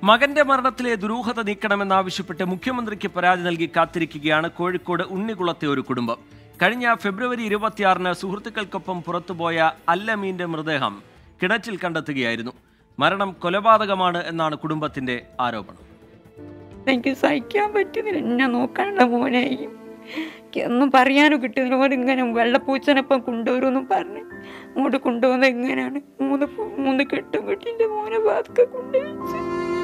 മകന്റെ മരണത്തിലെ ദുരൂഹത നീക്കണമെന്നാവശ്യപ്പെട്ട് മുഖ്യമന്ത്രിക്ക് പരാതി നൽകി കാത്തിരിക്കുകയാണ് കോഴിക്കോട് ഉണ്ണികുളത്തെ ഒരു കുടുംബം കഴിഞ്ഞ ഫെബ്രുവരി ഇരുപത്തിയാറിന് സുഹൃത്തുക്കൾക്കൊപ്പം പുറത്തുപോയ അല്ലമീന്റെ മൃതദേഹം കിണറ്റിൽ കണ്ടെത്തുകയായിരുന്നു മരണം കൊലപാതകമാണ് എന്നാണ് കുടുംബത്തിന്റെ ആരോപണം എനിക്ക് സഹിക്കാൻ പറ്റുന്നില്ല എന്നെ നോക്കാനുള്ള മോനായി ഒന്നും പറയാനും കിട്ടുന്നില്ല ഓട് ഇങ്ങനെ വെള്ളപ്പൂച്ചനൊപ്പം കൊണ്ടുവരുമെന്നും പറഞ്ഞ് അങ്ങോട്ട് കൊണ്ടുപോകുന്നത് എങ്ങനെയാണ് മൂന്ന് പൂ- മൂന്ന് കെട്ടും കെട്ടിൻ്റെ മോനെ ബാത്തൊക്കെ കൊണ്ടുവച്ച്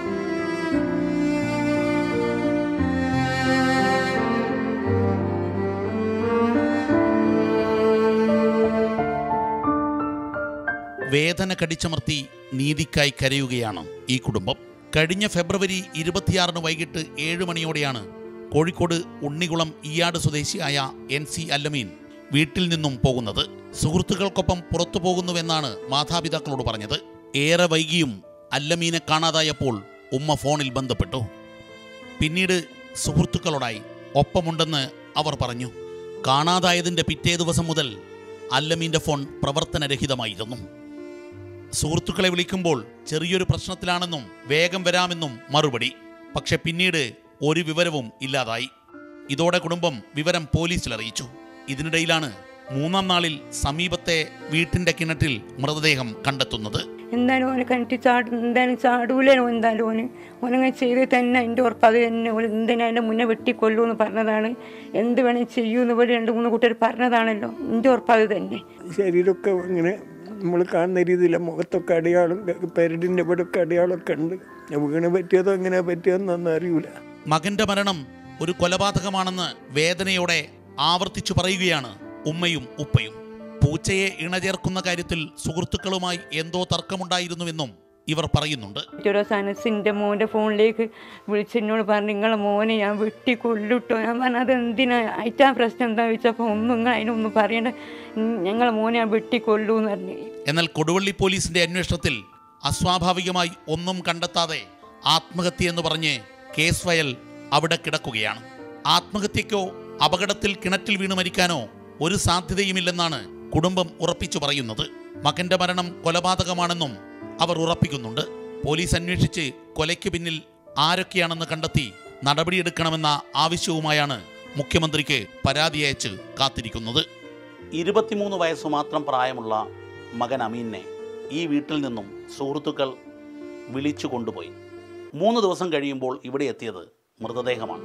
വേദന കടിച്ചമർത്തി നീതിക്കായി കരയുകയാണ് ഈ കുടുംബം കഴിഞ്ഞ ഫെബ്രുവരി ഇരുപത്തിയാറിന് വൈകിട്ട് ഏഴ് മണിയോടെയാണ് കോഴിക്കോട് ഉണ്ണികുളം ഈയാട് സ്വദേശിയായ എൻ സി അല്ലമീൻ വീട്ടിൽ നിന്നും പോകുന്നത് സുഹൃത്തുക്കൾക്കൊപ്പം പുറത്തു പോകുന്നുവെന്നാണ് മാതാപിതാക്കളോട് പറഞ്ഞത് ഏറെ വൈകിയും അല്ലമീനെ കാണാതായപ്പോൾ ഉമ്മ ഫോണിൽ ബന്ധപ്പെട്ടു പിന്നീട് സുഹൃത്തുക്കളോടായി ഒപ്പമുണ്ടെന്ന് അവർ പറഞ്ഞു കാണാതായതിൻ്റെ പിറ്റേ ദിവസം മുതൽ അല്ലമീൻ്റെ ഫോൺ പ്രവർത്തനരഹിതമായിരുന്നു സുഹൃത്തുക്കളെ വിളിക്കുമ്പോൾ ചെറിയൊരു പ്രശ്നത്തിലാണെന്നും വേഗം വരാമെന്നും മറുപടി പക്ഷെ പിന്നീട് ഒരു വിവരവും ഇല്ലാതായി ഇതോടെ കുടുംബം വിവരം പോലീസിൽ അറിയിച്ചു ഇതിനിടയിലാണ് മൂന്നാം നാളിൽ സമീപത്തെ വീട്ടിന്റെ കിണറ്റിൽ മൃതദേഹം കണ്ടെത്തുന്നത് എന്തായാലും ഓനെ കണ്ടിട്ട് ചാടും എന്തായാലും ചാടൂലോ എന്തായാലും ഓന് ഓനങ്ങനെ ചെയ്ത് തന്നെ എൻ്റെ ഉറപ്പ് അത് തന്നെ ഓന് എന്തിനാ എൻ്റെ മുന്നേ വെട്ടിക്കൊല്ലൂന്ന് പറഞ്ഞതാണ് എന്ത് വേണേൽ ചെയ്യൂന്ന് ഇവിടെ രണ്ട് മൂന്ന് കൂട്ടർ പറഞ്ഞതാണല്ലോ എൻ്റെ ഉറപ്പ് അത് തന്നെ ശരീരമൊക്കെ ഇങ്ങനെ നമ്മൾ കാണുന്ന രീതിയിൽ മുഖത്തൊക്കെ അടയാളം പെരടിൻ്റെ ഇവിടെയൊക്കെ അടയാളമൊക്കെ ഉണ്ട് വീണ് പറ്റിയതോ എങ്ങനെ പറ്റിയതെന്നൊന്നും അറിയൂല മകന്റെ മരണം ഒരു കൊലപാതകമാണെന്ന് വേദനയോടെ ആവർത്തിച്ചു പറയുകയാണ് ഉമ്മയും ഉപ്പയും പൂച്ചയെ ഇണചേർക്കുന്ന കാര്യത്തിൽ സുഹൃത്തുക്കളുമായി എന്തോ തർക്കമുണ്ടായിരുന്നുവെന്നും ഇവർ പറയുന്നുണ്ട് ഒരു സനസിൻ്റെ മോൻ്റെ ഫോണിലേക്ക് വിളിച്ച് എന്നോട് പറഞ്ഞു നിങ്ങളെ മോനെ ഞാൻ വെട്ടി കൊല്ലുട്ടോ ഞാൻ പറഞ്ഞു അത് എന്തിനാ അയറ്റാ പ്രശ്നം എന്താ ചോദിച്ചപ്പോൾ ഒന്നും നിങ്ങൾ അതിനൊന്നും പറയണ്ട ഉം, ഞങ്ങളെ മോനെ ഞാൻ വെട്ടി കൊല്ലൂന്ന് പറഞ്ഞു എന്നാൽ കൊടുവള്ളി പോലീസിന്റെ അന്വേഷണത്തിൽ അസ്വാഭാവികമായി ഒന്നും കണ്ടെത്താതെ ആത്മഹത്യ എന്ന് പറഞ്ഞ് കേസ് ഫയൽ അവിടെ കിടക്കുകയാണ് ആത്മഹത്യക്കോ അപകടത്തിൽ കിണറ്റിൽ വീണ് മരിക്കാനോ ഒരു സാധ്യതയുമില്ലെന്നാണ് കുടുംബം ഉറപ്പിച്ചു പറയുന്നത് മകന്റെ മരണം കൊലപാതകമാണെന്നും അവർ ഉറപ്പിക്കുന്നുണ്ട് പോലീസ് അന്വേഷിച്ച് കൊലയ്ക്ക് പിന്നിൽ ആരൊക്കെയാണെന്ന് കണ്ടെത്തി നടപടിയെടുക്കണമെന്ന ആവശ്യവുമായാണ് മുഖ്യമന്ത്രിക്ക് പരാതി അയച്ച് കാത്തിരിക്കുന്നത് ഇരുപത്തിമൂന്ന് വയസ്സ് മാത്രം പ്രായമുള്ള മകൻ അമീനെ ഈ വീട്ടിൽ നിന്നും സുഹൃത്തുക്കൾ വിളിച്ചു കൊണ്ടുപോയി മൂന്ന് ദിവസം കഴിയുമ്പോൾ ഇവിടെ എത്തിയത് മൃതദേഹമാണ്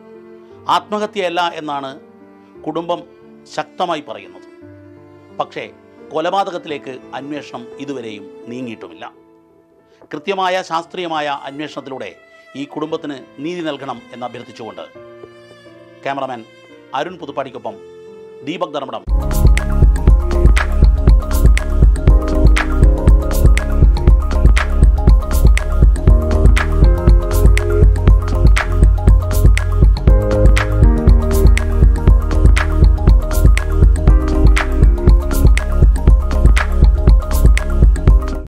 ആത്മഹത്യയല്ല എന്നാണ് കുടുംബം ശക്തമായി പറയുന്നത് പക്ഷേ കൊലപാതകത്തിലേക്ക് അന്വേഷണം ഇതുവരെയും നീങ്ങിയിട്ടുമില്ല കൃത്യമായ ശാസ്ത്രീയമായ അന്വേഷണത്തിലൂടെ ഈ കുടുംബത്തിന് നീതി നൽകണം എന്ന് അഭ്യർത്ഥിച്ചുകൊണ്ട് ക്യാമറമാൻ അരുൺ പുതുപ്പാടിക്കൊപ്പം ദീപക് ധർമ്മടം